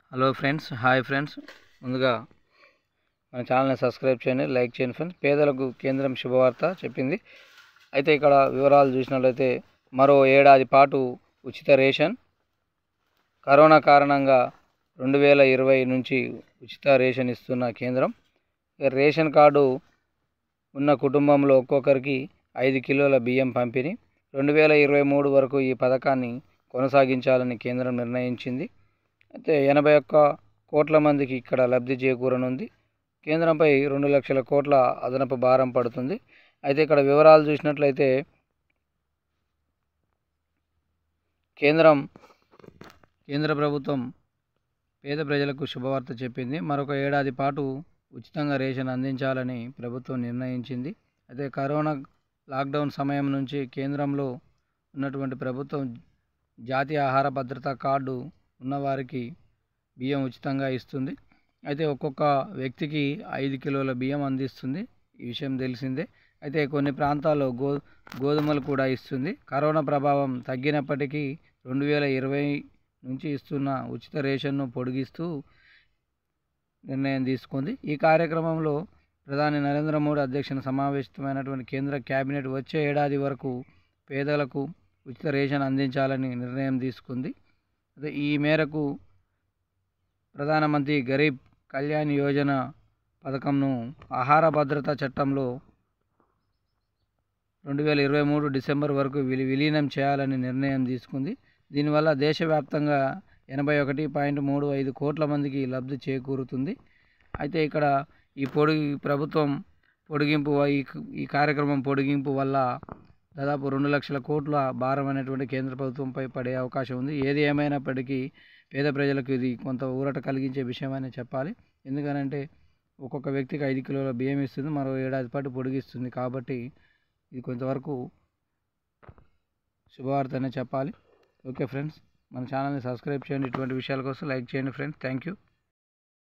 hello friends hi friends ముందుగా మన ఛానల్ని సబ్స్క్రైబ్ చేయండి లైక్ చేయండి ఫ్రెండ్స్ పేదలకు కేంద్రం శుభవార్త చెప్పింది అయితే ఇక్కడ వివరాలు చూసినట్లయితే మరో ఏడాది పాటు ఉచిత రేషన్ కరోనా కారణంగా రెండు వేల ఇరవై నుంచి ఉచిత రేషన్ ఇస్తున్న కేంద్రం ఇక రేషన్ కార్డు ఉన్న కుటుంబంలో ఒక్కొక్కరికి ఐదు కిలోల బియ్యం పంపిణీ రెండు వేల ఇరవై మూడు వరకు ఈ పథకాన్ని కొనసాగించాలని కేంద్రం నిర్ణయించింది అయితే ఎనభై ఒక్క కోట్ల మందికి ఇక్కడ లబ్ధి చేకూరనుంది కేంద్రంపై రెండు లక్షల కోట్ల అదనపు భారం పడుతుంది అయితే ఇక్కడ వివరాలు చూసినట్లయితే కేంద్రం కేంద్ర ప్రభుత్వం పేద ప్రజలకు శుభవార్త చెప్పింది మరొక ఏడాది పాటు ఉచితంగా రేషన్ అందించాలని ప్రభుత్వం నిర్ణయించింది అయితే కరోనా లాక్డౌన్ సమయం నుంచి కేంద్రంలో ఉన్నటువంటి ప్రభుత్వం జాతీయ ఆహార భద్రతా కార్డు ఉన్నవారికి బియ్యం ఉచితంగా ఇస్తుంది అయితే ఒక్కొక్క వ్యక్తికి ఐదు కిలోల బియ్యం అందిస్తుంది ఈ విషయం తెలిసిందే అయితే కొన్ని ప్రాంతాల్లో గో గోధుమలు కూడా ఇస్తుంది కరోనా ప్రభావం తగ్గినప్పటికీ రెండు వేల ఇరవై నుంచి ఇస్తున్న ఉచిత రేషన్ను పొడిగిస్తూ నిర్ణయం తీసుకుంది ఈ కార్యక్రమంలో ప్రధాని నరేంద్ర మోడీ అధ్యక్షన సమావేశమైనటువంటి కేంద్ర కేబినెట్ వచ్చే ఏడాది వరకు పేదలకు ఉచిత రేషన్ అందించాలని నిర్ణయం తీసుకుంది అదే ఈ మేరకు ప్రధానమంత్రి గరీబ్ కళ్యాణ్ యోజన పథకంను ఆహార భద్రతా చట్టంలో రెండు వేల ఇరవై మూడు డిసెంబర్ వరకు విలి విలీనం చేయాలని నిర్ణయం తీసుకుంది దీనివల్ల దేశవ్యాప్తంగా ఎనభై ఒకటి పాయింట్ మూడు ఐదు కోట్ల మందికి లబ్ధి చేకూరుతుంది అయితే ఇక్కడ ఈ పొడిగి ప్రభుత్వం పొడిగింపు ఈ ఈ కార్యక్రమం పొడిగింపు వల్ల దాదాపు రెండు లక్షల కోట్ల భారం అనేటువంటి కేంద్ర ప్రభుత్వంపై పడే అవకాశం ఉంది ఏది ఏమైనప్పటికీ పేద ప్రజలకు ఇది కొంత ఊరట కలిగించే విషయం అని చెప్పాలి ఎందుకనంటే ఒక్కొక్క వ్యక్తికి ఐదు కిలోల బియ్యం ఇస్తుంది మరో ఏడాది పాటు పొడిగిస్తుంది కాబట్టి ఇది కొంతవరకు శుభవార్త అనే చెప్పాలి ఓకే ఫ్రెండ్స్ మన ఛానల్ని సబ్స్క్రైబ్ చేయండి ఇటువంటి విషయాల కోసం లైక్ చేయండి ఫ్రెండ్స్ థ్యాంక్ యూ